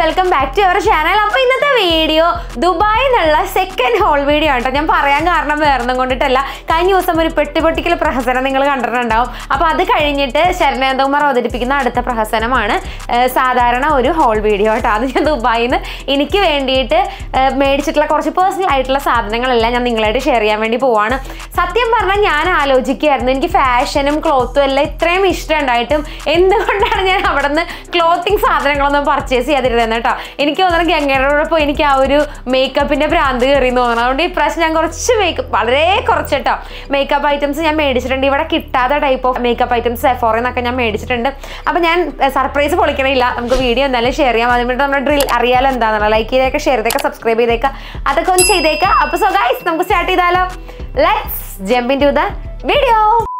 welcome back to our channel അപ്പോൾ ഇന്നത്തെ video ദുബായിൽ നിന്നുള്ള സെക്കൻഡ് ഹോൾ വീഡിയോ ആണ് കേട്ടോ ഞാൻ പറയാൻ കാരണം വേറൊന്നും കൊണ്ടിട്ടല്ല കഴിഞ്ഞ ദിവസം ഒരു പെട്ടിപൊട്ടിക്കൽ പ്രഹസനം നിങ്ങൾ കണ്ടിട്ടുണ്ടാവും അപ്പോൾ അത് കഴിഞ്ഞിട്ട് ശരണേന്ദ്രകുമാർ അവതരിപ്പിക്കുന്ന അടുത്ത പ്രഹസനമാണ് ഏഹ് സാധാരണ ഒരു ഹോൾ വീഡിയോ കേട്ടോ അത് ഞാൻ ദുബായിൽ നിന്ന് എനിക്ക് വേണ്ടിയിട്ട് ഏഹ് മേടിച്ചിട്ടുള്ള കുറച്ച് പേഴ്സണൽ ആയിട്ടുള്ള സാധനങ്ങളെല്ലാം ഞാൻ നിങ്ങളായിട്ട് ഷെയർ ചെയ്യാൻ വേണ്ടി പോവാണ് സത്യം പറഞ്ഞാൽ ഞാൻ ആലോചിക്കുകയായിരുന്നു എനിക്ക് ഫാഷനും ക്ലോത്തും എല്ലാം ഇത്രയും ഇഷ്ടം ഉണ്ടായിട്ടും എന്തുകൊണ്ടാണ് ഞാൻ അവിടെ നിന്ന് ക്ലോത്തിങ് സാധനങ്ങളൊന്നും പർച്ചേസ് ചെയ്യാതിരുന്നത് കേട്ടോ എനിക്ക് തോന്നുന്നു ഗംഗയോടൊപ്പം എനിക്ക് ആ ഒരു മേക്കപ്പിന്റെ ഭ്രാന്ത് കയറി എന്ന് തോന്നുന്നു അതുകൊണ്ട് ഇപ്രാവശ്യം ഞാൻ കുറച്ച് മേക്കപ്പ് വളരെ കുറച്ച് കേട്ടോ മേക്കപ്പ് ഐറ്റംസ് ഞാൻ മേടിച്ചിട്ടുണ്ട് ഇവിടെ കിട്ടാത്ത ടൈപ്പ് ഓഫ് മേക്കപ്പ് ഐറ്റംസ് എഫോറിൽ നിന്നൊക്കെ ഞാൻ മേടിച്ചിട്ടുണ്ട് അപ്പോൾ ഞാൻ സർപ്രൈസ് പൊളിക്കണില്ല നമുക്ക് വീഡിയോ എന്തായാലും ഷെയർ ചെയ്യാം അതിന് വേണ്ടി നമ്മുടെ ഡ്രിൽ അറിയാലോ എന്താണെന്നുള്ള ലൈക്ക് ചെയ്തേക്കാം ഷെയർ ചെയ്തേക്കാം സബ്സ്ക്രൈബ് ചെയ്തേക്കാം അതൊക്കെ ഒന്ന് ചെയ്തേക്കാം അപ്പോൾ സോ ഗൈസ് നമുക്ക് സ്റ്റാർട്ട് ചെയ്താലോ let's jump in to the video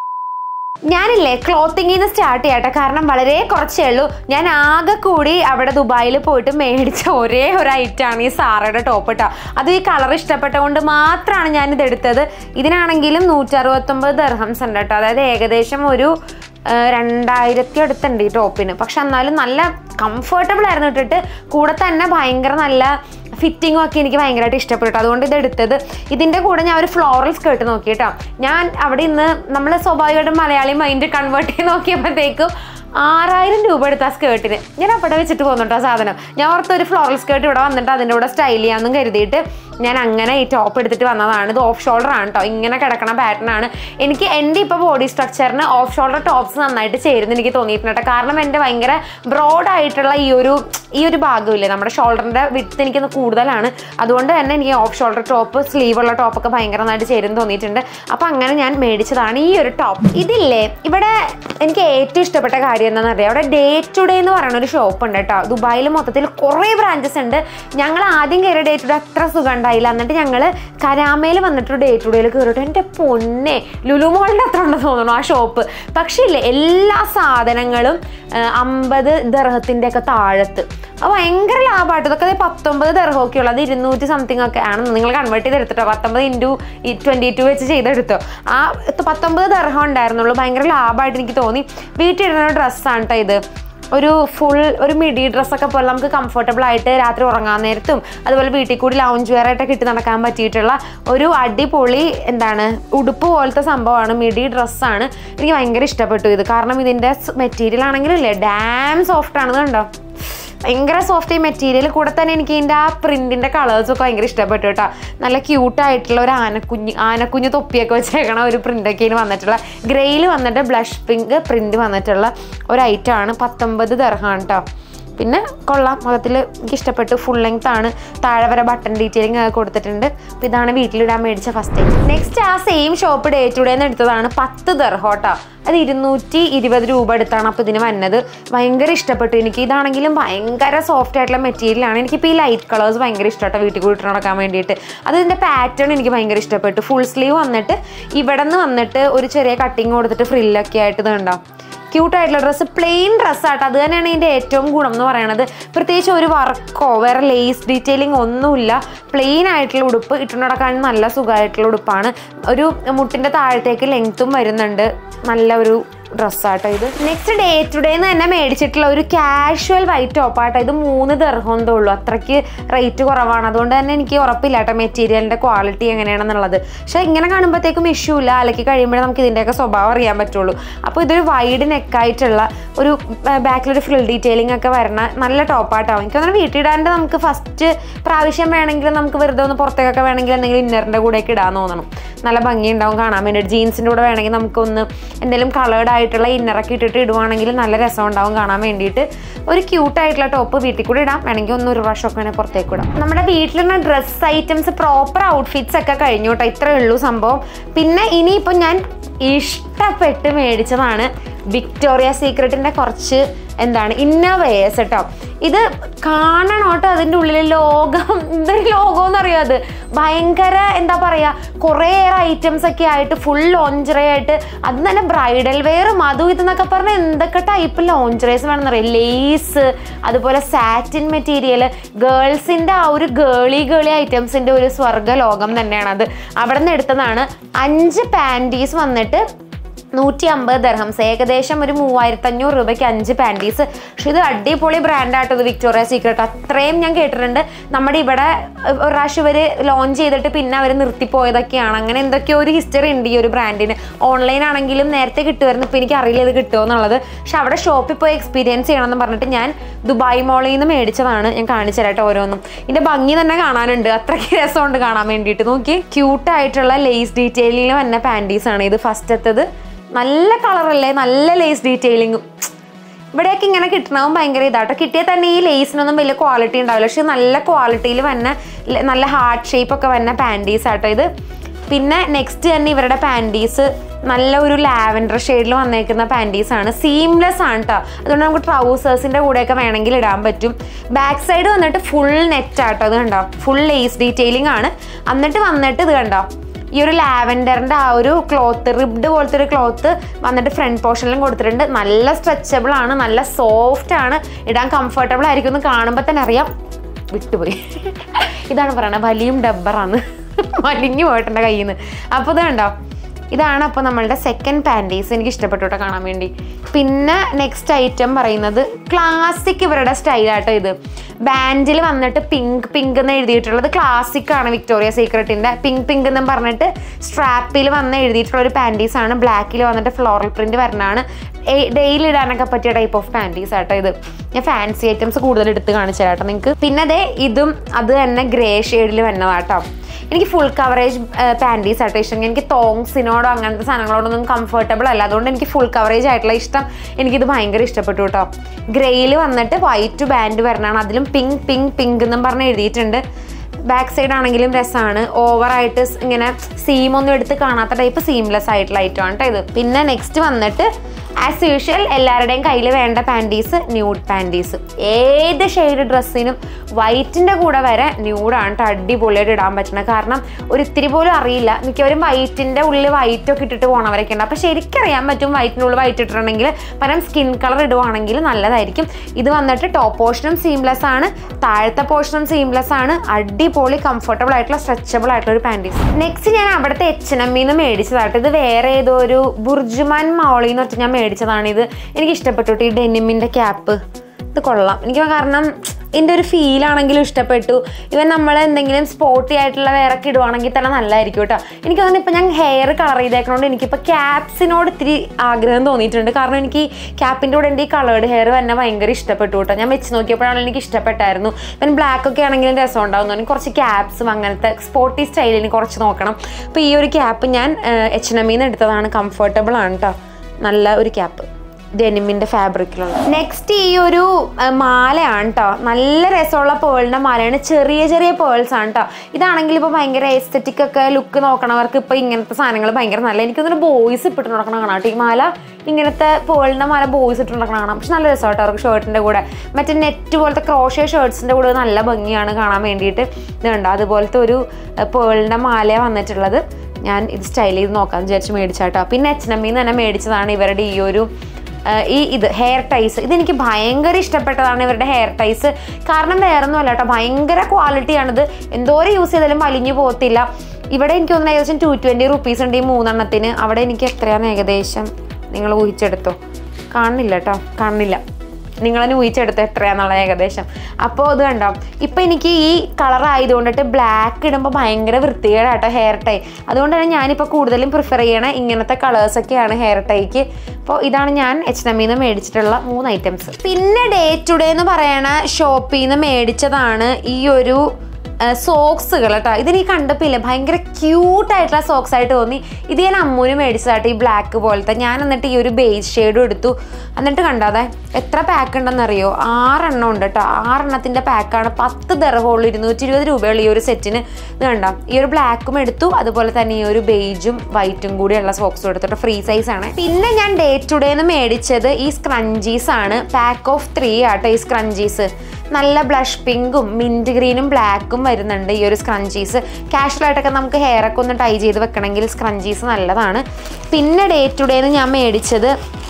ഞാനില്ലേ ക്ലോത്തിങ്ങിൽ നിന്ന് സ്റ്റാർട്ട് ചെയ്യട്ടെ കാരണം വളരെ കുറച്ചേ ഉള്ളൂ ഞാൻ ആകെ കൂടി അവിടെ ദുബായിൽ പോയിട്ട് മേടിച്ച ഒരേ ഒരു ഐറ്റമാണ് ഈ സാറയുടെ ടോപ്പ് കേട്ടോ അത് ഈ കളർ ഇഷ്ടപ്പെട്ടതുകൊണ്ട് മാത്രമാണ് ഞാനിത് എടുത്തത് ഇതിനാണെങ്കിലും നൂറ്ററുപത്തൊമ്പത് ദർഹംസ് ഉണ്ട് കേട്ടോ അതായത് ഏകദേശം ഒരു ആ, രണ്ടായിരത്തി അടുത്തുണ്ട് ഈ ടോപ്പിന് പക്ഷെ എന്നാലും നല്ല കംഫർട്ടബിൾ ആയിരുന്നു ഇട്ടിട്ട് കൂടെ തന്നെ ഭയങ്കര നല്ല ഫിറ്റിങ്ങും ഒക്കെ എനിക്ക് ഭയങ്കരമായിട്ട് ഇഷ്ടപ്പെട്ടു അതുകൊണ്ട് ഇത് എടുത്തത് ഇതിൻ്റെ കൂടെ ഞാൻ ഒരു ഫ്ലോറൽ സ്കേർട്ട് നോക്കി കേട്ടോ ഞാൻ അവിടെ ഇന്ന് നമ്മൾ സ്വാഭാവികമായിട്ടും മലയാളി മൈൻഡ് കൺവേർട്ട് ചെയ്ത് നോക്കിയപ്പോഴത്തേക്കും ആറായിരം രൂപ എടുത്ത ആ സ്കേർട്ടിന് ഞാൻ അവിടെ വെച്ചിട്ട് പോകുന്നുണ്ടോ ആ സാധനം ഞാൻ ഓർത്ത് ഒരു ഫ്ലോറൽ സ്കേർട്ട് ഇവിടെ വന്നിട്ട് അതിൻ്റെ കൂടെ സ്റ്റൈൽ ചെയ്യാമെന്നും കരുതിയിട്ട് ഞാൻ അങ്ങനെ ഈ ടോപ്പ് എടുത്തിട്ട് വന്നതാണ് ഇത് ഓഫ് ഷോൾഡർ ആണ് കേട്ടോ ഇങ്ങനെ കിടക്കണ പാറ്റേൺ ആണ് എനിക്ക് എൻ്റെ ഇപ്പോൾ ബോഡി സ്ട്രക്ചറിന് ഓഫ് ഷോൾഡർ ടോപ്സ് നന്നായിട്ട് ചേരുന്നു എനിക്ക് തോന്നിയിട്ടുണ്ട് കേട്ടോ കാരണം എൻ്റെ ഭയങ്കര ബ്രോഡ് ആയിട്ടുള്ള ഈ ഒരു ഈ ഒരു ഭാഗമില്ലേ നമ്മുടെ ഷോൾഡറിൻ്റെ വിട്ട് എനിക്കൊന്ന് കൂടുതലാണ് അതുകൊണ്ട് തന്നെ എനിക്ക് ഓഫ് ഷോൾഡർ ടോപ്പ് സ്ലീവ് ഉള്ള ടോപ്പൊക്കെ ഭയങ്കര നന്നായിട്ട് ചേരുന്നു തോന്നിയിട്ടുണ്ട് അപ്പോൾ അങ്ങനെ ഞാൻ മേടിച്ചതാണ് ഈ ഒരു ടോപ്പ് ഇതില്ലേ ഇവിടെ എനിക്ക് ഏറ്റവും ഇഷ്ടപ്പെട്ട കാര്യം എന്താണെന്ന് അറിയാം അവിടെ ഡേ ടു ഡേ എന്ന് പറയുന്ന ഒരു ഷോപ്പ് ഉണ്ട് കേട്ടോ ദുബായിൽ മൊത്തത്തിൽ കുറേ ബ്രാഞ്ചസ് ഉണ്ട് ഞങ്ങൾ ആദ്യം കയറിയ ഡേ ടു ഡേ അത്ര സുഖം ഉണ്ടായില്ല എന്നിട്ട് ഞങ്ങൾ കരാമയിൽ വന്നിട്ട് ഡേ ടു ഡേയിൽ കയറിയിട്ട് എൻ്റെ പൊന്നെ ലുലു മോളിൻ്റെ അത്ര ഉണ്ടെന്ന് തോന്നുന്നു ആ ഷോപ്പ് പക്ഷേ ഇല്ലേ എല്ലാ സാധനങ്ങളും അമ്പത് ദർഹത്തിൻ്റെ ഒക്കെ താഴത്ത് അത് ഭയങ്കര ലാഭമായിട്ട് ഇതൊക്കെ ദേ പത്തൊമ്പത് ദർഹമൊക്കെ ഉള്ളത് ഇരുന്നൂറ്റി സംതിങ് ഒക്കെ ആണ് നിങ്ങൾ കൺവേർട്ട് ചെയ്ത് എടുത്തിട്ടോ പത്തൊമ്പത് ഇൻറ്റു ട്വൻറ്റി ടു വെച്ച് ചെയ്തെടുത്തോ ആ പത്തൊമ്പത് ദർഹം ഉണ്ടായിരുന്നുള്ളൂ ഭയങ്കര ലാഭമായിട്ട് എനിക്ക് തോന്നി വീട്ടിലിടുന്ന ഡ്രസ്സാണ് കേട്ടോ ഇത് ഒരു ഫുൾ ഒരു മിഡി ഡ്രസ്സൊക്കെ പോലെ നമുക്ക് കംഫർട്ടബിൾ ആയിട്ട് രാത്രി ഉറങ്ങാൻ നേരത്തും അതുപോലെ വീട്ടിൽ കൂടി ലൗഞ്ച് വെയർ ആയിട്ടൊക്കെ ഇട്ട് നടക്കാൻ പറ്റിയിട്ടുള്ള ഒരു അടിപൊളി എന്താണ് ഉടുപ്പ് പോലത്തെ സംഭവമാണ് മിഡി ഡ്രസ്സാണ് എനിക്ക് ഭയങ്കര ഇഷ്ടപ്പെട്ടു ഇത് കാരണം ഇതിൻ്റെ മെറ്റീരിയൽ ആണെങ്കിലും ഇല്ലേ ഡാം സോഫ്റ്റ് ആണെന്ന് കണ്ടോ ഭയങ്കര സോഫ്റ്റ് മെറ്റീരിയൽ കൂടെ തന്നെ എനിക്ക് ഇതിൻ്റെ ആ പ്രിൻറ്റിൻ്റെ കളേഴ്സൊക്കെ ഭയങ്കര ഇഷ്ടപ്പെട്ടു കേട്ടോ നല്ല ക്യൂട്ടായിട്ടുള്ള ഒരു ആനക്കുഞ്ഞ് ആനക്കുഞ്ഞ് തൊപ്പിയൊക്കെ വെച്ചേക്കണ ഒരു പ്രിൻ്റൊക്കെ ഇതിന് വന്നിട്ടുള്ള ഗ്രേയിൽ വന്നിട്ട് ബ്ലഷ് പിങ്ക് പ്രിൻറ്റ് വന്നിട്ടുള്ള ഒരു ഐറ്റമാണ് പത്തൊമ്പത് ദർഹമാണ് കേട്ടോ പിന്നെ കൊള്ളാം മൊത്തത്തിൽ എനിക്ക് ഇഷ്ടപ്പെട്ടു ഫുൾ ലെങ്ത് ആണ് താഴെ വരെ ബട്ടൺ ഡീറ്റെയിലിംഗ് ഒക്കെ കൊടുത്തിട്ടുണ്ട് അപ്പോൾ ഇതാണ് വീട്ടിലിടാൻ മേടിച്ച ഫസ്റ്റ് ടൈം നെക്സ്റ്റ് ആ സെയിം ഷോപ്പ് ഡേ ടു ഡേന്ന് എടുത്തതാണ് പത്ത് ദർഹോട്ടോ അത് ഇരുന്നൂറ്റി ഇരുപത് രൂപ എടുത്താണ് അപ്പോൾ ഇതിന് വന്നത് ഭയങ്കര ഇഷ്ടപ്പെട്ടു എനിക്ക് ഇതാണെങ്കിലും ഭയങ്കര സോഫ്റ്റ് ആയിട്ടുള്ള മെറ്റീരിയലാണ് എനിക്കിപ്പോൾ ഈ ലൈറ്റ് കളേഴ്സ് ഭയങ്കര ഇഷ്ടമാട്ടോ വീട്ടിൽ കൂടി നടക്കാൻ വേണ്ടിയിട്ട് അത് ഇതിൻ്റെ പാറ്റേൺ എനിക്ക് ഭയങ്കര ഇഷ്ടപ്പെട്ടു ഫുൾ സ്ലീവ് വന്നിട്ട് ഇവിടെ നിന്ന് വന്നിട്ട് ഒരു ചെറിയ കട്ടിങ് കൊടുത്തിട്ട് ഫ്രില്ലൊക്കെ ആയിട്ട് ഇത് കണ്ടോ ക്യൂട്ടായിട്ടുള്ള ഡ്രസ്സ് പ്ലെയിൻ ഡ്രസ്സാട്ടോ അത് തന്നെയാണ് ഇതിൻ്റെ ഏറ്റവും ഗുണം എന്ന് പറയുന്നത് പ്രത്യേകിച്ച് ഒരു വർക്കോ വേറെ ലേസ് ഡീറ്റെയിലിംഗ് ഒന്നുമില്ല പ്ലെയിൻ ആയിട്ടുള്ള ഉടുപ്പ് ഇട്ടുകൊണ്ട് നടക്കാൻ നല്ല സുഖമായിട്ടുള്ള ഉടുപ്പാണ് ഒരു മുട്ടിൻ്റെ താഴത്തേക്ക് ലെങ്ത്തും വരുന്നുണ്ട് നല്ല ഒരു ഡ്രസ്സാട്ടോ ഇത് നെക്സ്റ്റ് ഡേ ടു ഡേ എന്ന് തന്നെ മേടിച്ചിട്ടുള്ള ഒരു കാഷ്വൽ വൈറ്റ് ടോപ്പാട്ടോ ഇത് മൂന്ന് ദർഹന്തേ ഉള്ളൂ അത്രയ്ക്ക് റേറ്റ് കുറവാണ് അതുകൊണ്ട് തന്നെ എനിക്ക് ഉറപ്പില്ല കേട്ടോ മെറ്റീരിയലിൻ്റെ ക്വാളിറ്റി എങ്ങനെയാണെന്നുള്ളത് പക്ഷേ ഇങ്ങനെ കാണുമ്പോഴത്തേക്കും ഇഷ്യൂ ഇല്ല അലക്കി കഴിയുമ്പോഴേ നമുക്ക് ഇതിൻ്റെയൊക്കെ സ്വഭാവം അറിയാൻ പറ്റുള്ളൂ അപ്പോൾ ഇതൊരു വൈഡ് നെക്കായിട്ടുള്ള ഒരു ബാക്കിലൊരു ഫ്രിൽ ഡീറ്റെയിലിംഗ് ഒക്കെ വരണ നല്ല ടോപ്പാട്ടോ എനിക്ക് തോന്നുന്നു വീട്ടിടാണ്ട് നമുക്ക് ഫസ്റ്റ് പ്രാവശ്യം വേണമെങ്കിൽ നമുക്ക് വെറുതെ ഒന്ന് പുറത്തേക്കൊക്കെ വേണമെങ്കിൽ എന്തെങ്കിലും ഇന്നറിൻ്റെ കൂടെയൊക്കെ ഇടാൻ തോന്നണം നല്ല ഭംഗിയുണ്ടാവും കാണാൻ വേണ്ടിയിട്ട് ജീൻസിൻ്റെ കൂടെ വേണമെങ്കിൽ നമുക്കൊന്ന് എന്തെങ്കിലും കളേർഡ് ആയിട്ടുള്ള ഇന്നറൊക്കെ ഇട്ടിട്ട് ഇടുവാണെങ്കിൽ നല്ല രസം ഉണ്ടാവും കാണാൻ വേണ്ടിയിട്ട് ഒരു ക്യൂട്ടായിട്ടുള്ള ടോപ്പ് വീട്ടിൽ കൂടി ഇടാം വേണമെങ്കിൽ ഒന്ന് ഒരു പ്രാവശ്യമൊക്കെ വേണമെങ്കിൽ പുറത്തേക്ക് ഇടാം നമ്മുടെ വീട്ടിലുള്ള ഡ്രസ്സ് ഐറ്റംസ് പ്രോപ്പർ ഔട്ട്ഫിറ്റ്സ് ഒക്കെ കഴിഞ്ഞു കേട്ടോ ഇത്രയേ ഉള്ളൂ സംഭവം പിന്നെ ഇനിയിപ്പോൾ ഞാൻ ഇഷ്ടപ്പെട്ട് മേടിച്ചതാണ് വിക്ടോറിയ സീക്രട്ടിൻ്റെ കുറച്ച് എന്താണ് ഇന്നവേഴ്സ് കേട്ടോ ഇത് കാണണം കേട്ടോ അതിൻ്റെ ഉള്ളിൽ ലോകം എന്തൊരു ലോകം എന്നറിയോ അത് ഭയങ്കര എന്താ പറയുക കുറേയേറെ ഐറ്റംസ് ഒക്കെ ആയിട്ട് ഫുൾ ലോഞ്ചറേ ആയിട്ട് അത് തന്നെ ബ്രൈഡൽ വെയറും അതും ഇതെന്നൊക്കെ പറഞ്ഞാൽ എന്തൊക്കെ ടൈപ്പ് ലോഞ്ചറേസ് വേണമെന്നറിയാം ലേസ് അതുപോലെ സാറ്റിൻ മെറ്റീരിയൽ ഗേൾസിൻ്റെ ആ ഒരു ഗേളി ഗേളി ഐറ്റംസിൻ്റെ ഒരു സ്വർഗ്ഗ ലോകം തന്നെയാണ് അത് അവിടെ നിന്ന് എടുത്തതാണ് അഞ്ച് പാൻറ്റീസ് വന്നിട്ട് നൂറ്റി അമ്പത് ദർഹംസ് ഏകദേശം ഒരു മൂവായിരത്തി അഞ്ഞൂറ് രൂപയ്ക്ക് അഞ്ച് പാൻറ്റീസ് പക്ഷെ ഇത് അടിപൊളി ബ്രാൻഡാട്ടോ ഇത് വിക്ടോറിയ സീക്രട്ട് അത്രയും ഞാൻ കേട്ടിട്ടുണ്ട് നമ്മുടെ ഇവിടെ ഒരു പ്രാവശ്യം ഇവർ ലോഞ്ച് ചെയ്തിട്ട് പിന്നെ അവർ നിർത്തിപ്പോയതൊക്കെയാണ് അങ്ങനെ എന്തൊക്കെയോ ഒരു ഹിസ്റ്ററി ഉണ്ട് ഈ ഒരു ബ്രാൻഡിന് ഓൺലൈൻ ആണെങ്കിലും നേരത്തെ കിട്ടുമായിരുന്നു ഇപ്പോൾ എനിക്ക് അറിയില്ല ഇത് കിട്ടുമോ എന്നുള്ളത് പക്ഷെ അവിടെ ഷോപ്പിൽ പോയി എക്സ്പീരിയൻസ് ചെയ്യണമെന്ന് പറഞ്ഞിട്ട് ഞാൻ ദുബായ് മോളിൽ നിന്ന് മേടിച്ചതാണ് ഞാൻ കാണിച്ചു തരാട്ടോ ഓരോന്നും ഇതിന്റെ ഭംഗി തന്നെ കാണാനുണ്ട് അത്രയ്ക്ക് രസമുണ്ട് കാണാൻ വേണ്ടിയിട്ട് നോക്കി ക്യൂട്ടായിട്ടുള്ള ലേസ് ഡീറ്റെയിലിംഗ് വന്ന പാൻറ്റീസ് ആണ് ഇത് ഫസ്റ്റത്തത് നല്ല കളറല്ലേ നല്ല ലേസ് ഡീറ്റെയിലിങ്ങും ഇവിടെയൊക്കെ ഇങ്ങനെ കിട്ടണവും ഭയങ്കര ഇതാട്ടോ കിട്ടിയാൽ തന്നെ ഈ ലേസിനൊന്നും വലിയ ക്വാളിറ്റി ഉണ്ടാവില്ല പക്ഷെ നല്ല ക്വാളിറ്റിയിൽ വന്ന ല- നല്ല ഹാർട്ട് ഷേപ്പ് ഒക്കെ വന്ന പാൻറ്റീസ് ആട്ടോ ഇത് പിന്നെ നെക്സ്റ്റ് തന്നെ ഇവരുടെ പാൻറ്റീസ് നല്ല ഒരു ലാവൻഡർ ഷെയ്ഡിൽ വന്നേക്കുന്ന പാൻറ്റീസ് ആണ് സീംലെസ് ആണ് കേട്ടോ അതുകൊണ്ട് നമുക്ക് ട്രൗസേഴ്സിൻ്റെ കൂടെയൊക്കെ വേണമെങ്കിൽ ഇടാൻ പറ്റും ബാക്ക് സൈഡ് വന്നിട്ട് ഫുൾ നെറ്റ് ആട്ടോ ഇത് കണ്ടോ ഫുൾ ലേസ് ഡീറ്റെയിലിംഗ് ആണ് എന്നിട്ട് വന്നിട്ട് ഇത് കണ്ടോ ഈ ഒരു ലാവൻഡറിന്റെ ആ ഒരു ക്ലോത്ത് റിബ്ഡ് പോലത്തെ ഒരു ക്ലോത്ത് വന്നിട്ട് ഫ്രണ്ട് പോർഷനിലും കൊടുത്തിട്ടുണ്ട് നല്ല സ്ട്രെച്ചബിൾ ആണ് നല്ല സോഫ്റ്റ് ആണ് ഇടാൻ കംഫർട്ടബിൾ ആയിരിക്കും എന്ന് കാണുമ്പോൾ തന്നെ അറിയാം വിട്ടുപോയി ഇതാണ് പറയണത് വലിയും ഡബ്ബറാണ് വലിഞ്ഞു പോയിട്ടുണ്ട് കയ്യിൽ നിന്ന് അപ്പോൾ ഇത് കണ്ടോ ഇതാണ് അപ്പോൾ നമ്മളുടെ സെക്കൻഡ് പാൻറ്റീസ് എനിക്ക് ഇഷ്ടപ്പെട്ടു കേട്ടോ കാണാൻ വേണ്ടി പിന്നെ നെക്സ്റ്റ് ഐറ്റം പറയുന്നത് ക്ലാസിക് ഇവരുടെ സ്റ്റൈലാട്ടോ ഇത് ബാൻഡിൽ വന്നിട്ട് പിങ്ക് പിങ്ക് എന്ന് എഴുതിയിട്ടുള്ളത് ക്ലാസിക് ആണ് വിക്ടോറിയ സീക്രട്ടിൻ്റെ പിങ്ക് പിങ്ക് എന്നും പറഞ്ഞിട്ട് സ്ട്രാപ്പിൽ വന്ന് എഴുതിയിട്ടുള്ള ഒരു പാൻറ്റീസ് ആണ് ബ്ലാക്കിൽ വന്നിട്ട് ഫ്ലോറൽ പ്രിന്റ് വരുന്നതാണ് ഡെയിലി ഇടാനൊക്കെ പറ്റിയ ടൈപ്പ് ഓഫ് പാൻറ്റീസ് ആട്ടോ ഇത് ഞാൻ ഫാൻസി ഐറ്റംസ് കൂടുതൽ എടുത്ത് കാണിച്ചു തരാം കേട്ടോ നിങ്ങൾക്ക് പിന്നെ അതെ ഇതും അത് തന്നെ ഗ്രേ ഷെയ്ഡിൽ വന്നതാട്ടോ എനിക്ക് ഫുൾ കവറേജ് പാൻറ്റീസ് ആട്ടോ ഇഷ്ടം എനിക്ക് തോങ്സിനോടോ അങ്ങനത്തെ സാധനങ്ങളോടൊന്നും കംഫർട്ടബിൾ അല്ല അതുകൊണ്ട് എനിക്ക് ഫുൾ കവറേജ് ആയിട്ടുള്ള ഇഷ്ടം എനിക്കിത് ഭയങ്കര ഇഷ്ടപ്പെട്ടു കേട്ടോ ഗ്രേയിൽ വന്നിട്ട് വൈറ്റ് ബാൻഡ് വരണതാണ് അതിലും പിങ്ക് പിങ്ക് പിങ്ക് എന്നും പറഞ്ഞ് എഴുതിയിട്ടുണ്ട് ബാക്ക് സൈഡ് ആണെങ്കിലും രസമാണ് ഓവറായിട്ട് ഇങ്ങനെ സീമൊന്നും എടുത്ത് കാണാത്ത ടൈപ്പ് സീംലെസ് ആയിട്ടുള്ള ഐറ്റം ആണ് കേട്ടോ ഇത് പിന്നെ നെക്സ്റ്റ് വന്നിട്ട് ആസ് യൂഷ്വൽ എല്ലാവരുടെയും കയ്യിൽ വേണ്ട പാൻറ്റീസ് ന്യൂഡ് പാൻറ്റീസ് ഏത് ഷെയ്ഡ് ഡ്രസ്സിനും വൈറ്റിൻ്റെ കൂടെ വരെ ന്യൂഡാണ് കേട്ടോ അടിപൊളിയായിട്ട് ഇടാൻ പറ്റുന്നത് കാരണം ഒരു ഇത്തിരി പോലും അറിയില്ല മിക്കവരും വൈറ്റിൻ്റെ ഉള്ളിൽ വൈറ്റൊക്കെ ഇട്ടിട്ട് പോണവരൊക്കെ ഉണ്ട് അപ്പോൾ ശരിക്കറിയാൻ പറ്റും വൈറ്റിൻ്റെ ഉള്ളിൽ വൈറ്റ് ഇട്ടിട്ടുണ്ടെങ്കിൽ പകരം സ്കിൻ കളർ ഇടുവാണെങ്കിൽ നല്ലതായിരിക്കും ഇത് വന്നിട്ട് ടോപ്പ് പോർഷനും സീംലെസ് ആണ് താഴത്തെ പോർഷനും സീംലെസ് ആണ് അടിപൊളി കംഫർട്ടബിൾ ആയിട്ടുള്ള സ്ട്രെച്ചബിൾ ആയിട്ടുള്ള ഒരു പാൻറ്റീസ് നെക്സ്റ്റ് ഞാൻ അവിടുത്തെ എച്ച് എൻ എമ്മിന്ന് മേടിച്ചതാട്ടോ ഇത് വേറെ ഏതോ ഒരു ബുർജുമാൻ മൗളി എന്ന് വെച്ചാൽ ഞാൻ മേടിച്ചതാണ് ഇത് എനിക്ക് ഇഷ്ടപ്പെട്ടു കേട്ടോ ഈ ഡെനിമിൻ്റെ ക്യാപ്പ് ഇത് കൊള്ളാം എനിക്ക് കാരണം ഇതിൻ്റെ ഒരു ഫീലാണെങ്കിലും ഇഷ്ടപ്പെട്ടു ഇവൻ നമ്മൾ എന്തെങ്കിലും സ്പോർട്ടി ആയിട്ടുള്ള വേറെ ഒക്കെ ഇടുവാണെങ്കിൽ തന്നെ നല്ലതായിരിക്കും കേട്ടോ എനിക്ക് തോന്നുന്നു ഇപ്പം ഞാൻ ഹെയർ കളർ ചെയ്തേക്കണോണ്ട് എനിക്കിപ്പോൾ ക്യാപ്സിനോട് ഇത്തിരി ആഗ്രഹം തോന്നിയിട്ടുണ്ട് കാരണം എനിക്ക് ക്യാപ്പിൻ്റെ കൂടെ എൻ്റെ ഈ കളേർഡ് ഹെയർ തന്നെ ഭയങ്കര ഇഷ്ടപ്പെട്ടു കേട്ടോ ഞാൻ വെച്ച് നോക്കിയപ്പോഴാണ് എനിക്ക് ഇഷ്ടപ്പെട്ടായിരുന്നു ഇവൻ ബ്ലാക്ക് ഒക്കെ ആണെങ്കിലും രസം ഉണ്ടാവും എനിക്ക് കുറച്ച് ക്യാപ്സും അങ്ങനത്തെ സ്പോർട്ടി സ്റ്റൈലിന് കുറച്ച് നോക്കണം അപ്പോൾ ഈ ഒരു ക്യാപ്പ് ഞാൻ എച്ച് എൻ എമ്മിന്ന് എടുത്തതാണ് കംഫർട്ടബിൾ ആണ് കേട്ടോ നല്ല ഒരു ക്യാപ്പ് ഡെനിമിന്റെ ഫാബ്രിക്കിലുള്ള നെക്സ്റ്റ് ഈ ഒരു ആ, മാലയാണ് കേട്ടോ നല്ല രസമുള്ള പേളിന്റെ മാലയാണ് ചെറിയ ചെറിയ പേൾസ് ആണ് കേട്ടോ ഇതാണെങ്കിൽ ഇപ്പോൾ ഭയങ്കര എസ്തെറ്റിക് ഒക്കെ ലുക്ക് നോക്കണവർക്ക് ഇപ്പോൾ ഇങ്ങനത്തെ സാധനങ്ങൾ ഭയങ്കര നല്ല എനിക്ക് തോന്നുന്നു ബോയ്സ് ഇപ്പിട്ട് നടക്കണം കാണാം കേട്ടോ ഈ മാല ഇങ്ങനത്തെ പേളിന്റെ മാല ബോയ്സ് ഇട്ട് നടക്കണം കാണാം പക്ഷെ നല്ല രസമാണ് കേട്ടോ അവർക്ക് ഷർട്ടിന്റെ കൂടെ മറ്റേ നെറ്റ് പോലത്തെ ക്രോഷ്യ ഷർട്ട്സിന്റെ കൂടെ നല്ല ഭംഗിയാണ് കാണാൻ വേണ്ടിയിട്ട് ഇതുണ്ട് അതുപോലത്തെ ഒരു പേളിന്റെ മാല വന്നിട്ടുള്ളത് ഞാൻ ഇത് സ്റ്റൈൽ ചെയ്ത് നോക്കാമെന്ന് വിചാരിച്ച് മേടിച്ചാട്ടോ പിന്നെ എച്ച് എൻ എമ്മിന്ന് തന്നെ മേടിച്ചതാണ് ഇവരുടെ ഈ ഒരു ആ, ഈ ഇത് ഹെയർ ടൈസ് ഇതെനിക്ക് ഭയങ്കര ഇഷ്ടപ്പെട്ടതാണ് ഇവരുടെ ഹെയർ ടൈസ് കാരണം വേറൊന്നും അല്ല കേട്ടോ ഭയങ്കര ക്വാളിറ്റിയാണിത് എന്തോരം യൂസ് ചെയ്താലും വലിഞ്ഞു പോകത്തില്ല ഇവിടെ എനിക്ക് തോന്നുന്നു ഏകദേശം ടു ട്വൻറ്റി റുപ്പീസ് ഉണ്ട് ഈ മൂന്നെണ്ണത്തിന് അവിടെ എനിക്ക് എത്രയാന്ന് ഏകദേശം നിങ്ങൾ ഊഹിച്ചെടുത്തോ കാണുന്നില്ല കേട്ടോ കാണുന്നില്ല നിങ്ങളെ ഊഹിച്ചെടുത്ത് എത്രയാന്നുള്ള ഏകദേശം അപ്പോൾ ഇത് കണ്ടോ ഇപ്പം എനിക്ക് ഈ കളർ ആയതുകൊണ്ടിട്ട് ബ്ലാക്ക് ഇടുമ്പോൾ ഭയങ്കര വൃത്തികേടാട്ടോ ഹെയർ ടൈ അതുകൊണ്ട് തന്നെ ഞാനിപ്പോൾ കൂടുതലും പ്രിഫർ ചെയ്യണ ഇങ്ങനത്തെ കളേഴ്സൊക്കെയാണ് ഹെയർ ടൈക്ക് അപ്പോൾ ഇതാണ് ഞാൻ എച്ച് എം നിന്ന് മേടിച്ചിട്ടുള്ള മൂന്ന് ഐറ്റംസ് പിന്നെ ഡേ ടു ഡേ എന്ന് പറയണ ഷോപ്പിൽ നിന്ന് മേടിച്ചതാണ് ഈ ഒരു സോക്സുകൾ കേട്ടോ ഇതെനിക്ക് കണ്ടപ്പോൾ ഇല്ലേ ഭയങ്കര ക്യൂട്ടായിട്ടുള്ള സോക്സ് ആയിട്ട് തോന്നി ഇത് ഞാൻ അമ്മൂന് മേടിച്ചതാട്ടോ ഈ ബ്ലാക്ക് പോലത്തെ ഞാൻ എന്നിട്ട് ഈ ഒരു ബേസ് ഷെയ്ഡും എടുത്തു എന്നിട്ട് കണ്ടാതെ എത്ര പാക്ക് ഉണ്ടെന്നറിയോ ആറെണ്ണം ഉണ്ട് കേട്ടോ ആറെണ്ണത്തിൻ്റെ പാക്കാണ് പത്ത് ദർഹമുള്ളൂ ഇരുന്നൂറ്റി ഇരുപത് രൂപയുള്ള ഈ ഒരു സെറ്റിന് ഇത് കണ്ടോ ഈ ഒരു ബ്ലാക്കും എടുത്തു അതുപോലെ തന്നെ ഈ ഒരു ബേജും വൈറ്റും കൂടിയുള്ള സോക്സും എടുത്തിട്ട് ഫ്രീ സൈസ് ആണ് പിന്നെ ഞാൻ ഡേ ടു ഡേ എന്ന് മേടിച്ചത് ഈ സ്ക്രഞ്ചീസ് ആണ് പാക്ക് ഓഫ് ത്രീ ആട്ടോ ഈ സ്ക്രഞ്ചീസ് നല്ല ബ്ലഷ് പിങ്കും മിൻറ്റ് ഗ്രീനും ബ്ലാക്കും വരുന്നുണ്ട് ഈ ഒരു സ്ക്രഞ്ചീസ് കാഷ്വലായിട്ടൊക്കെ നമുക്ക് ഹെയർ ഒക്കെ ഒന്ന് ടൈ ചെയ്ത് വെക്കണമെങ്കിൽ സ്ക്രഞ്ചീസ് നല്ലതാണ് പിന്നെ ഡേ ടു ഡേന്ന് ഞാൻ മേടിച്ചത്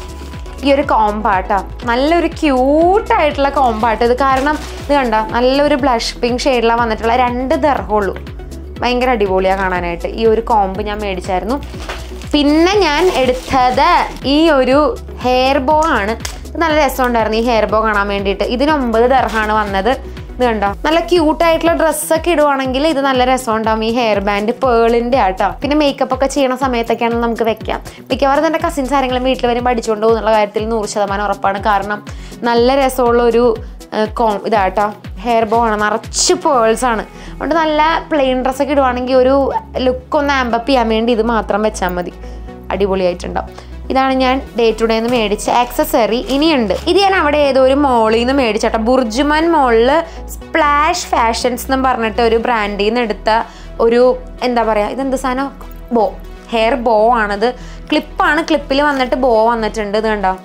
ഈ ഒരു കോമ്പാട്ടോ നല്ലൊരു ക്യൂട്ടായിട്ടുള്ള കോമ്പാട്ടോ ഇത് കാരണം ഇത് കണ്ടോ നല്ലൊരു ബ്ലഷ് പിങ്ക് ഷെയ്ഡിലാണ് വന്നിട്ടുള്ള രണ്ട് ദർഹമുള്ളൂ ഭയങ്കര അടിപൊളിയാണ് കാണാനായിട്ട് ഈ ഒരു കോമ്പ് ഞാൻ മേടിച്ചായിരുന്നു പിന്നെ ഞാൻ എടുത്തത് ഈ ഒരു ഹെയർ ബോ ആണ് ഇത് നല്ല രസമുണ്ടായിരുന്നു ഈ ഹെയർ ബോ കാണാൻ വേണ്ടിയിട്ട് ഇതിന് ഒമ്പത് ദർഹാണ് വന്നത് ഇത് കണ്ടോ നല്ല ക്യൂട്ട് ആയിട്ടുള്ള ഡ്രസ്സൊക്കെ ഇടുവാണെങ്കിൽ ഇത് നല്ല രസമുണ്ടാവും ഈ ഹെയർ ബാൻഡ് പേളിന്റെ ആട്ടോ പിന്നെ മേക്കപ്പ് ഒക്കെ ചെയ്യണ സമയത്തൊക്കെയാണെങ്കിൽ നമുക്ക് വെക്കാം മിക്കവാറും എൻ്റെ കസിൻസ് ആരെങ്കിലും വീട്ടിൽ വരുമ്പോൾ അടിച്ചുകൊണ്ട് പോകുന്നുള്ള കാര്യത്തിൽ നൂറ് ശതമാനം ഉറപ്പാണ് കാരണം നല്ല രസമുള്ള ഒരു കോ ഇതാട്ടോ ഹെയർ ബോ ആണ് നിറച്ച് പേൾസ് ആണ് അതുകൊണ്ട് നല്ല പ്ലെയിൻ ഡ്രസ്സൊക്കെ ഇടുവാണെങ്കിൽ ഒരു ലുക്ക് ഒന്ന് ആമ്പപ്പ് ചെയ്യാൻ വേണ്ടി ഇത് മാത്രം വെച്ചാൽ മതി അടിപൊളിയായിട്ടുണ്ടാവും ഇതാണ് ഞാൻ ഡേ ടു ഡേ നിന്ന് മേടിച്ച ആക്സസറി ഇനിയുണ്ട് ഇത് ഞാൻ അവിടെ ഏതോ ഒരു മോളിൽ നിന്ന് മേടിച്ചോട്ടോ ബുർജുമാൻ മോളിൽ സ്പ്ലാഷ് ഫാഷൻസ് എന്നും പറഞ്ഞിട്ട് ഒരു ബ്രാൻഡിൽ നിന്ന് എടുത്ത ഒരു എന്താ പറയുക ഇതെന്ത് സാധനം ബോ ഹെയർ ബോ ആണത് ക്ലിപ്പാണ് ക്ലിപ്പിൽ വന്നിട്ട് ബോ വന്നിട്ടുണ്ട് ഇത് കണ്ടോ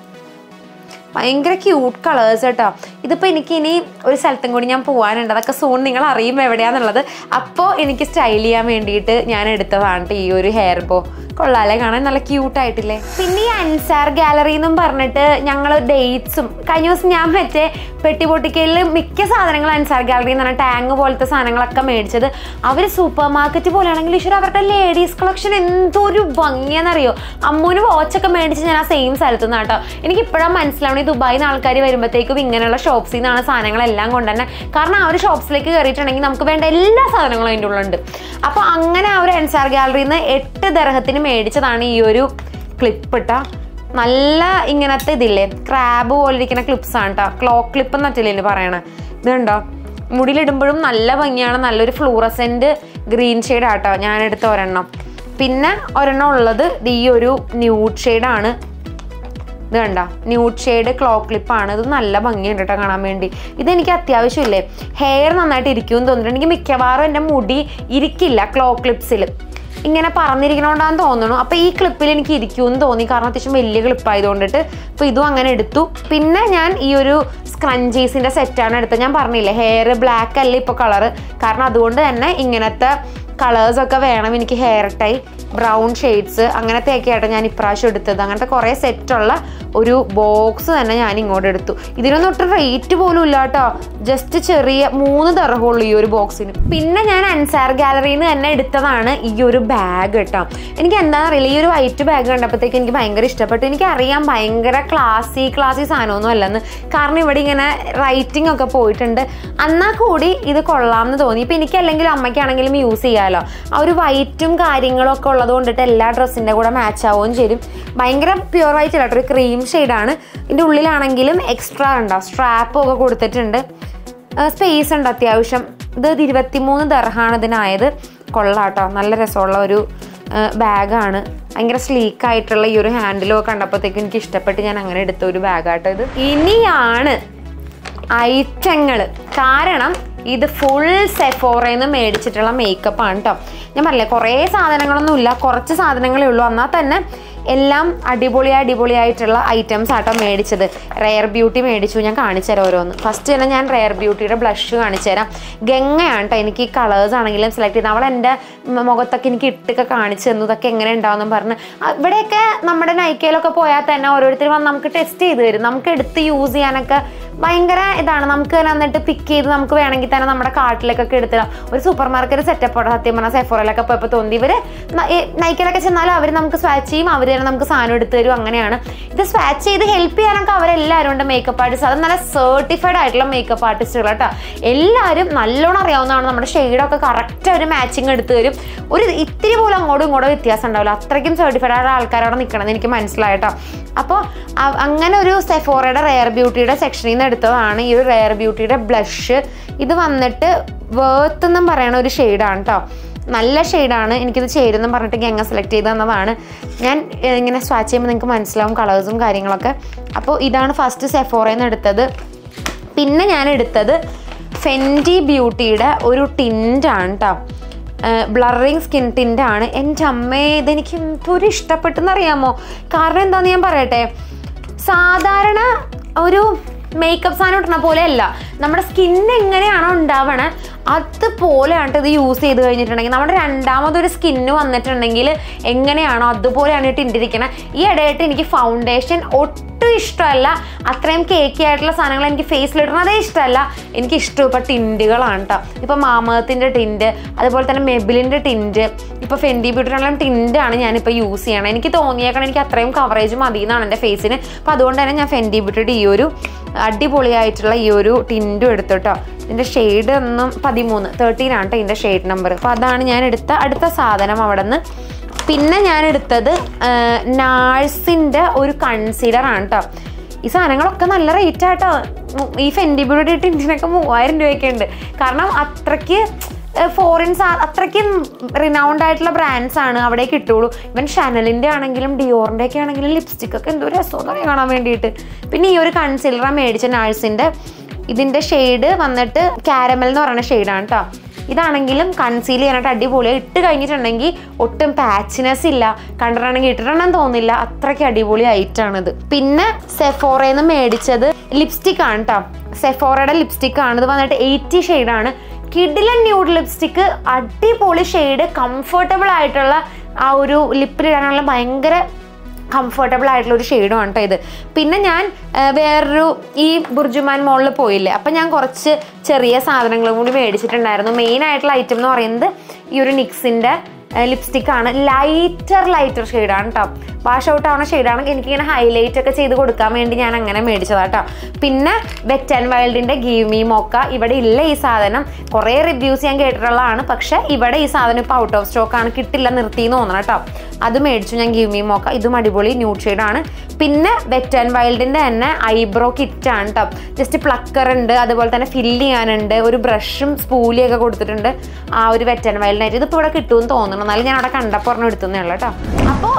ഭയങ്കര ക്യൂട്ട് കളേഴ്സ് കേട്ടോ ഇതിപ്പോൾ എനിക്ക് ഇനി ഒരു സ്ഥലത്തും കൂടി ഞാൻ പോകാനുണ്ട് അതൊക്കെ സൂൺ നിങ്ങൾ അറിയും എവിടെയാന്നുള്ളത് അപ്പോൾ എനിക്ക് സ്റ്റൈൽ ചെയ്യാൻ വേണ്ടിയിട്ട് ഞാൻ എടുത്തതാണ് ട്ടോ ഈ ഒരു ഹെയർ ബോ കൊള്ളാലെ കാണാൻ നല്ല ക്യൂട്ടായിട്ടില്ലേ പിന്നെ ഈ അൻസാർ ഗാലറി എന്നും പറഞ്ഞിട്ട് ഞങ്ങൾ ഡേറ്റ്സും കഴിഞ്ഞ ദിവസം ഞാൻ മറ്റേ പെട്ടിപൊട്ടിക്കയിൽ മിക്ക സാധനങ്ങൾ അൻസാർ ഗാലറി എന്ന് പറഞ്ഞാൽ ടാങ്ക് പോലത്തെ സാധനങ്ങളൊക്കെ മേടിച്ചത് അവർ സൂപ്പർ മാർക്കറ്റ് പോലെയാണെങ്കിൽ ഈശ്വര അവരുടെ ലേഡീസ് കളക്ഷൻ എന്തൊരു ഭംഗിയാണെന്നറിയോ അമ്മൂന് വാച്ചൊക്കെ മേടിച്ച് ഞാൻ ആ സെയിം സ്ഥലത്ത് നിന്ന് കേട്ടോ എനിക്ക് ഇപ്പോഴാണ് മനസ്സിലാവണം ഈ ദുബായിൽ നിന്ന് ആൾക്കാർ വരുമ്പോഴത്തേക്കും ഇങ്ങനെയുള്ള ഷോപ്സിൽ നിന്നാണ് സാധനങ്ങളെല്ലാം കൊണ്ടുതന്നെ കാരണം ആ ഒരു ഷോപ്സിലേക്ക് കയറിയിട്ടുണ്ടെങ്കിൽ നമുക്ക് വേണ്ട എല്ലാ സാധനങ്ങളും അതിൻ്റെ ഉള്ളുണ്ട് അപ്പോൾ അങ്ങനെ ആ ഒരു അൻസാർ ഗാലറിയിൽ നിന്ന് എട്ട് ദർഹത്തിന് മേടിച്ചതാണ് ഈ ഒരു ക്ലിപ്പ് ഇട്ട നല്ല ഇങ്ങനത്തെ ഇതില്ലേ ക്രാബ് പോലെ ഇരിക്കുന്ന ക്ലിപ്സ് ആണ് കേട്ടോ ക്ലോക്ക് ക്ലിപ്പ് എന്നറ്റില്ലേ പറയണേ ഇത് കണ്ടോ മുടിയിലിടുമ്പോഴും നല്ല ഭംഗിയാണ് നല്ലൊരു ഫ്ലൂറസെന്റ് ഗ്രീൻ ഷെയ്ഡ് ആട്ടോ ഞാൻ എടുത്ത ഒരെണ്ണം പിന്നെ ഒരെണ്ണം ഉള്ളത് ഇത് ഈ ഒരു ന്യൂഡ് ഷെയ്ഡാണ് ഇത് കണ്ട ന്യൂഡ് ഷെയ്ഡ് ക്ലോ ക്ലിപ്പാണ് ഇത് നല്ല ഭംഗിയുണ്ട് കേട്ടോ കാണാൻ വേണ്ടി ഇതെനിക്ക് അത്യാവശ്യമില്ലേ ഹെയർ നന്നായിട്ട് ഇരിക്കുമെന്ന് തോന്നിയിട്ട് എനിക്ക് മിക്കവാറും എൻ്റെ മുടി ഇരിക്കില്ല ക്ലോ ക്ലിപ്സിൽ ഇങ്ങനെ പറന്നിരിക്കണോണ്ടാന്ന് തോന്നുന്നു അപ്പോൾ ഈ ക്ലിപ്പിൽ എനിക്ക് ഇരിക്കുമെന്ന് തോന്നി കാരണം അത്യാവശ്യം വലിയ ക്ലിപ്പായതുകൊണ്ടിട്ട് അപ്പോൾ ഇതും അങ്ങനെ എടുത്തു പിന്നെ ഞാൻ ഈ ഒരു സ്ക്രഞ്ചീസിൻ്റെ സെറ്റാണ് എടുത്തത് ഞാൻ പറഞ്ഞില്ലേ ഹെയർ ബ്ലാക്ക് അല്ല ഇപ്പോൾ കളറ് കാരണം അതുകൊണ്ട് തന്നെ ഇങ്ങനത്തെ കളേഴ്സൊക്കെ വേണം എനിക്ക് ഹെയർ ടൈ ബ്രൗൺ ഷെയ്ഡ്സ് അങ്ങനത്തെയൊക്കെ ആയിട്ട് ഞാൻ ഇപ്രാവശ്യം എടുത്തത് അങ്ങനത്തെ കുറേ സെറ്റുള്ള ഒരു ബോക്സ് തന്നെ ഞാൻ ഇങ്ങോട്ട് എടുത്തു ഇതിനൊന്നും ഒട്ടും റേറ്റ് പോലും ഇല്ല കേട്ടോ ജസ്റ്റ് ചെറിയ മൂന്ന് തറഹുള്ളൂ ഈ ഒരു ബോക്സിന് പിന്നെ ഞാൻ അൻസാർ ഗാലറിയിൽ നിന്ന് തന്നെ എടുത്തതാണ് ഈ ഒരു ബാഗ് കേട്ടോ എനിക്ക് എന്താണെന്ന് അറിയില്ല ഈ ഒരു വൈറ്റ് ബാഗ് കണ്ടപ്പോഴത്തേക്ക് എനിക്ക് ഭയങ്കര ഇഷ്ടപ്പെട്ടു എനിക്കറിയാം ഭയങ്കര ക്ലാസി ക്ലാസി സാധനമൊന്നും അല്ലെന്ന് കാരണം ഇവിടെ ഇങ്ങനെ റൈറ്റിംഗ് ഒക്കെ പോയിട്ടുണ്ട് എന്നാൽ കൂടി ഇത് കൊള്ളാമെന്ന് തോന്നി ഇപ്പം എനിക്കല്ലെങ്കിലും അമ്മയ്ക്കാണെങ്കിലും യൂസ് ചെയ്യാമല്ലോ ആ ഒരു വൈറ്റും കാര്യങ്ങളും ഒക്കെ ഉള്ളത് കൊണ്ടിട്ട് എല്ലാ ഡ്രസ്സിൻ്റെ കൂടെ മാച്ച് ആവുകയും ചെയ്യും ഭയങ്കര പ്യുവർ വൈറ്റ് അല്ല ഒരു ക്രീം ഷെയ്ഡാണ് ഇതിൻ്റെ ഉള്ളിലാണെങ്കിലും എക്സ്ട്രാ ഉണ്ടാവും സ്ട്രാപ്പും ഒക്കെ കൊടുത്തിട്ടുണ്ട് സ്പേസ് ഉണ്ട് അത്യാവശ്യം ഇത് ഇരുപത്തിമൂന്ന് ദർഹാണ് ഇതിനായത് കൊള്ളാട്ടോ നല്ല രസമുള്ള ഒരു ബാഗാണ് ഭയങ്കര സ്ലീക്ക് ആയിട്ടുള്ള ഈ ഒരു ഹാൻഡിലും ഒക്കെ കണ്ടപ്പോഴത്തേക്കും എനിക്ക് ഇഷ്ടപ്പെട്ട് ഞാൻ അങ്ങനെ എടുത്ത ഒരു ബാഗാട്ടോ ഇത് ഇനിയാണ് ഐറ്റങ്ങൾ കാരണം ഇത് ഫുൾ സെഫോറയിൽ നിന്ന് മേടിച്ചിട്ടുള്ള മേക്കപ്പ് ആണ് കേട്ടോ ഞാൻ പറഞ്ഞില്ലേ കുറേ സാധനങ്ങളൊന്നും ഇല്ല കുറച്ച് സാധനങ്ങളേ ഉള്ളൂ എന്നാൽ തന്നെ എല്ലാം അടിപൊളി അടിപൊളിയായിട്ടുള്ള ഐറ്റംസ് ആട്ടോ മേടിച്ചത് റെയർ ബ്യൂട്ടി മേടിച്ചു ഞാൻ കാണിച്ചു തരാം ഓരോന്ന് ഫസ്റ്റ് തന്നെ ഞാൻ റെയർ ബ്യൂട്ടിയുടെ ബ്ലഷ് കാണിച്ചു തരാം ഗംഗയാണ് കേട്ടോ എനിക്ക് ഈ കളേഴ്സ് ആണെങ്കിലും സെലക്ട് ചെയ്ത് അവൾ എൻ്റെ മ- മുഖത്തൊക്കെ എനിക്ക് ഇട്ടൊക്കെ കാണിച്ചു തന്നു ഇതൊക്കെ എങ്ങനെ ഉണ്ടാവും പറഞ്ഞ് അ- ഇവിടെയൊക്കെ നമ്മുടെ നൈക്കയിലൊക്കെ പോയാൽ തന്നെ ഓരോരുത്തർ വന്ന് നമുക്ക് ടെസ്റ്റ് ചെയ്ത് തരും നമുക്ക് എടുത്ത് യൂസ് ചെയ്യാനൊക്കെ ഭയങ്കര ഇതാണ് നമുക്ക് തന്നെ വന്നിട്ട് പിക്ക് ചെയ്ത് നമുക്ക് വേണമെങ്കിൽ തന്നെ നമ്മുടെ കാട്ടിലേക്കൊക്കെ എടുത്തിടാം ഒരു സൂപ്പർ മാർക്കറ്റ് സെറ്റപ്പ് സത്യം പറഞ്ഞാൽ സെഫോറയിലൊക്കെ പോയപ്പോൾ തോന്നി ഇവർ നൈക്കയിലൊക്കെ ചെന്നാലും അവർ നമുക്ക് സ്വാച്ച് ചെയ്യും അവർ തന്നെ നമുക്ക് സാധനം എടുത്തു തരും അങ്ങനെയാണ് ഇത് സ്വാച്ച് ചെയ്ത് ഹെൽപ്പ് ചെയ്യാനൊക്കെ അവരെല്ലാവരും ഉണ്ട് മേക്കപ്പ് ആർട്ടിസ്റ്റ് അത് നല്ല സർട്ടിഫൈഡ് ആയിട്ടുള്ള മേക്കപ്പ് ആർട്ടിസ്റ്റുകൾ കേട്ടോ എല്ലാവരും നല്ലോണം അറിയാവുന്നതാണ് നമ്മുടെ ഷെയ്ഡൊക്കെ കറക്റ്റ് ഒരു മാച്ചിങ് എടുത്തു തരും ഒരു ഇത്തിരി പോലും അങ്ങോട്ടും ഇങ്ങോട്ടും വ്യത്യാസം ഉണ്ടാവില്ല അത്രയ്ക്കും സർട്ടിഫൈഡ് ആയ ആൾക്കാരവിടെ നിൽക്കണമെന്ന് എനിക്ക് മനസ്സിലായിട്ടോ അപ്പോൾ അങ്ങനെ ഒരു സെഫോറയുടെ റെയർ ബ്യൂട്ടിയുടെ സെക്ഷനിൽ നിന്ന് എടുത്തതാണ് ഈ ഒരു റെയർ ബ്യൂട്ടിയുടെ ബ്ലഷ് ഇത് വന്നിട്ട് വേർത്ത് എന്നും പറയണ ഒരു ഷെയ്ഡാണ് കേട്ടോ നല്ല ഷെയ്ഡാണ് എനിക്കിത് ചേരുന്നും പറഞ്ഞിട്ട് ഗംഗ സെലക്ട് ചെയ്ത് തന്നതാണ് ഞാൻ ഏഹ്, ഇങ്ങനെ സ്വാച്ച് ചെയ്യുമ്പോൾ നിങ്ങൾക്ക് മനസ്സിലാവും കളേഴ്സും കാര്യങ്ങളൊക്കെ അപ്പോൾ ഇതാണ് ഫസ്റ്റ് സെഫോറയിൽ നിന്ന് എടുത്തത് പിന്നെ ഞാൻ എടുത്തത് ഫെൻറ്റി ബ്യൂട്ടിയുടെ ഒരു ടിൻ്റാണ് കേട്ടോ ബ്ലറിങ് സ്കിൻ ടിൻ്റാണ് എൻ്റെ അമ്മേ ഇതെനിക്ക് എന്തൊരു ഇഷ്ടപ്പെട്ടെന്നറിയാമോ കാരണം എന്താണെന്ന് ഞാൻ പറയട്ടെ സാധാരണ ഒരു മേക്കപ്പ് സാധനം ഇടുന്ന പോലെ അല്ല നമ്മുടെ സ്കിൻ എങ്ങനെയാണോ ഉണ്ടാവണേ അതുപോലെയാണ് ഇത് യൂസ് ചെയ്ത് കഴിഞ്ഞിട്ടുണ്ടെങ്കിൽ നമ്മുടെ രണ്ടാമതൊരു സ്കിന്ന് വന്നിട്ടുണ്ടെങ്കിൽ എങ്ങനെയാണോ അതുപോലെയാണ് ഈ ടിൻ്റ് ഇരിക്കുന്നത് ഈ ഇടയായിട്ട് എനിക്ക് ഫൗണ്ടേഷൻ ഒട്ടും ഇഷ്ടമല്ല അത്രയും കേക്കി ആയിട്ടുള്ള സാധനങ്ങൾ എനിക്ക് ഫേസിലിടുന്നതേ ഇഷ്ടമല്ല എനിക്ക് ഇഷ്ടം ഇപ്പോൾ ടിൻറ്റുകളാണ് കേട്ടോ ഇപ്പോൾ മാമത്തിൻ്റെ ടിൻറ്റ് അതുപോലെ തന്നെ മെബിലിൻ്റെ ടിൻറ്റ് ഇപ്പോൾ ഫെൻഡി ബ്യൂട്ടിനുള്ള ടിൻറ്റാണ് ഞാനിപ്പോൾ യൂസ് ചെയ്യണം എനിക്ക് തോന്നിയേക്കണം എനിക്ക് അത്രയും കവറേജ് മതി എന്നാണ് എൻ്റെ ഫേസിന് അപ്പോൾ അതുകൊണ്ട് തന്നെ ഞാൻ ഫെൻഡി ബ്യൂട്ടിയുടെ ഈ ഒരു അടിപൊളിയായിട്ടുള്ള ഈ ഒരു ടിൻറ്റും എടുത്തു കേട്ടോ ഇതിൻ്റെ ഷെയ്ഡ് ഒന്നും പതിമൂന്ന് തേർട്ടീൻ ആണ് കേട്ടോ ഇതിൻ്റെ ഷെയ്ഡ് നമ്പർ അപ്പോൾ അതാണ് ഞാൻ എടുത്ത അടുത്ത സാധനം അവിടെ നിന്ന് പിന്നെ ഞാൻ എടുത്തത് നാഴ്സിൻ്റെ ഒരു കൺസീലർ ആണ് കേട്ടോ ഈ സാധനങ്ങളൊക്കെ നല്ല റേറ്റ് ആട്ടോ ഈ ഫെൻഡി ബ്യൂട്ടി ടിൻറ്റിനൊക്കെ മൂവായിരം രൂപയൊക്കെ ഉണ്ട് കാരണം അത്രയ്ക്ക് ഫോറിൻസ് അത്രയ്ക്ക് റിനൗണ്ട് ആയിട്ടുള്ള ബ്രാൻഡ്സ് ആണ് അവിടെ കിട്ടുള്ളൂ ഇവൻ ഷാനലിൻ്റെ ആണെങ്കിലും ഡിയോറിൻ്റെ ഒക്കെ ആണെങ്കിലും ലിപ്സ്റ്റിക് ഒക്കെ എന്തോ രസമെന്ന് കാണാൻ വേണ്ടിയിട്ട് പിന്നെ ഈ ഒരു കൺസീലറാണ് മേടിച്ച നാഴ്സിൻ്റെ ഇതിൻ്റെ ഷെയ്ഡ് വന്നിട്ട് കാരമൽ എന്ന് പറയുന്ന ഷെയ്ഡാണ് കേട്ടോ ഇതാണെങ്കിലും കൺസീൽ ചെയ്യാനായിട്ട് അടിപൊളിയാണ് ഇട്ട് കഴിഞ്ഞിട്ടുണ്ടെങ്കിൽ ഒട്ടും പാച്ചിനെസ് ഇല്ല കണ്ടിട്ടുണ്ടെങ്കിൽ ഇട്ടിട്ടുണ്ടെന്ന് തോന്നില്ല അത്രയ്ക്ക് അടിപൊളി ആയിട്ടാണിത് പിന്നെ സെഫോറയിൽ നിന്ന് മേടിച്ചത് ലിപ്സ്റ്റിക് ആണ് കേട്ടോ സെഫോറയുടെ ലിപ്സ്റ്റിക് ആണ് ഇത് വന്നിട്ട് എയ്റ്റി ഷെയ്ഡാണ് കിഡിലൻ ന്യൂഡ് ലിപ്സ്റ്റിക്ക് അടിപൊളി ഷെയ്ഡ് കംഫർട്ടബിൾ ആയിട്ടുള്ള ആ ഒരു ലിപ്പിലിടാനുള്ള ഭയങ്കര കംഫർട്ടബിൾ ആയിട്ടുള്ള ഒരു ഷെയ്ഡുമാണ് കേട്ടോ ഇത് പിന്നെ ഞാൻ ആ, വേറൊരു ഈ ബുർജുമാൻ മോളിൽ പോയില്ലേ അപ്പം ഞാൻ കുറച്ച് ചെറിയ സാധനങ്ങളും കൂടി മേടിച്ചിട്ടുണ്ടായിരുന്നു മെയിൻ ആയിട്ടുള്ള ഐറ്റം എന്ന് പറയുന്നത് ഈ ഒരു നിക്സിൻ്റെ ലിപ്സ്റ്റിക് ആണ് ലൈറ്റർ ലൈറ്റർ ഷെയ്ഡാണ് കേട്ടോ വാഷ് ഔട്ട് ആവുന്ന ഷെയ്ഡാണ് എനിക്കിങ്ങനെ ഹൈലൈറ്റ് ഒക്കെ ചെയ്ത് കൊടുക്കാൻ വേണ്ടി ഞാൻ അങ്ങനെ മേടിച്ചതാട്ടോ പിന്നെ വെറ്റ് ആൻഡ് വൈൽഡിൻ്റെ ഗീവ് മീ മോക്ക ഇവിടെ ഇല്ല ഈ സാധനം കുറേ റിവ്യൂസ് ഞാൻ കേട്ടിട്ടുള്ളതാണ് പക്ഷേ ഇവിടെ ഈ സാധനം ഇപ്പോൾ ഔട്ട് ഓഫ് സ്റ്റോക്ക് ആണ് കിട്ടില്ല നിർത്തി എന്ന് തോന്നണം കേട്ടോ അത് മേടിച്ചു ഞാൻ ഗീവ് മീ മോക്ക ഇതും അടിപൊളി ന്യൂഡ് ഷെയ്ഡാണ് പിന്നെ വെറ്റ് ആൻഡ് വൈൽഡിൻ്റെ തന്നെ ഐബ്രോ കിറ്റ് ആണ് കേട്ടോ ജസ്റ്റ് പ്ലക്കർ ഉണ്ട് അതുപോലെ തന്നെ ഫില്ല് ചെയ്യാനുണ്ട് ഒരു ബ്രഷും സ്പൂലിയൊക്കെ കൊടുത്തിട്ടുണ്ട് ആ ഒരു വെറ്റ് ആൻഡ് വൈൽഡിനായിട്ട് ഇതിപ്പോൾ ഇവിടെ കിട്ടുമെന്ന് തോന്നുന്നു എന്നാലും ഞാൻ അവിടെ കണ്ടപ്പോൾ ഒരെണ്ണം എടുത്തുന്നേ ഉള്ളൂ കേട്ടോ അപ്പോൾ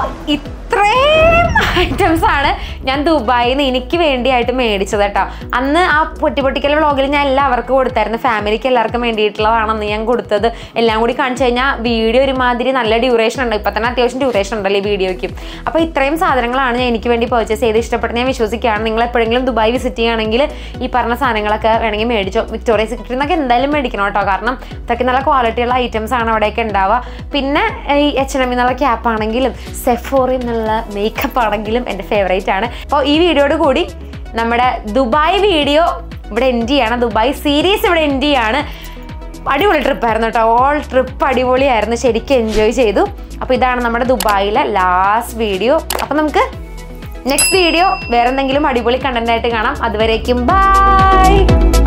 ഇത്രയും ഐറ്റംസ് ആണ് ഞാൻ ദുബായിൽ നിന്ന് എനിക്ക് വേണ്ടിയായിട്ട് മേടിച്ചത് കേട്ടോ അന്ന് ആ പൊട്ടി പൊട്ടിക്കൽ വ്ളോഗിൽ ഞാൻ എല്ലാവർക്കും കൊടുത്തായിരുന്നു ഫാമിലിക്ക് എല്ലാവർക്കും വേണ്ടിയിട്ടുള്ളതാണെന്ന് ഞാൻ കൊടുത്തത് എല്ലാം കൂടി കാണിച്ചു കഴിഞ്ഞാൽ വീഡിയോ ഒരുമാതിരി നല്ല ഡ്യൂറേഷൻ ഉണ്ട് ഇപ്പം തന്നെ അത്യാവശ്യം ഡ്യൂറേഷൻ ഉണ്ടല്ലോ ഈ വീഡിയോയ്ക്ക് അപ്പോൾ ഇത്രയും സാധനങ്ങളാണ് ഞാൻ എനിക്ക് വേണ്ടി പർച്ചേസ് ചെയ്ത് ഇഷ്ടപ്പെട്ട് ഞാൻ വിശ്വസിക്കുകയാണ് നിങ്ങൾ എപ്പോഴെങ്കിലും ദുബായ് വിസിറ്റ് ചെയ്യുകയാണെങ്കിൽ ഈ പറഞ്ഞ സാധനങ്ങളൊക്കെ വേണമെങ്കിൽ മേടിച്ചോ വിക്ടോറിയ സെക്രട്ടറി എന്നൊക്കെ എന്തായാലും മേടിക്കണം കേട്ടോ കാരണം അത്രയ്ക്ക് നല്ല ക്വാളിറ്റിയുള്ള ഐറ്റംസ് ആണ് അവിടെയൊക്കെ ഉണ്ടാവുക പിന്നെ ഈ എച്ച് എൻ എം എന്നുള്ള ക്യാപ്പ് ആണെങ്കിലും സെഫോറി എന്നുള്ള മേക്കപ്പ് ആണെങ്കിലും എൻ്റെ ഫേവറേറ്റ് ആണ് അപ്പോൾ ഈ വീഡിയോയോട് കൂടി നമ്മുടെ ദുബായ് വീഡിയോ ഇവിടെ എൻഡ് ചെയ്യാണ് ദുബായ് സീരീസ് ഇവിടെ എൻഡ് ചെയ്യാണ് അടിപൊളി ട്രിപ്പായിരുന്നു കേട്ടോ ഓൾ ട്രിപ്പ് അടിപൊളിയായിരുന്നു ശരിക്കും എൻജോയ് ചെയ്തു അപ്പോൾ ഇതാണ് നമ്മുടെ ദുബായിലെ ലാസ്റ്റ് വീഡിയോ അപ്പോൾ നമുക്ക് നെക്സ്റ്റ് വീഡിയോ വേറെ എന്തെങ്കിലും അടിപൊളി കണ്ടന്റ് ആയിട്ട് കാണാം അതുവരേക്കും ബൈ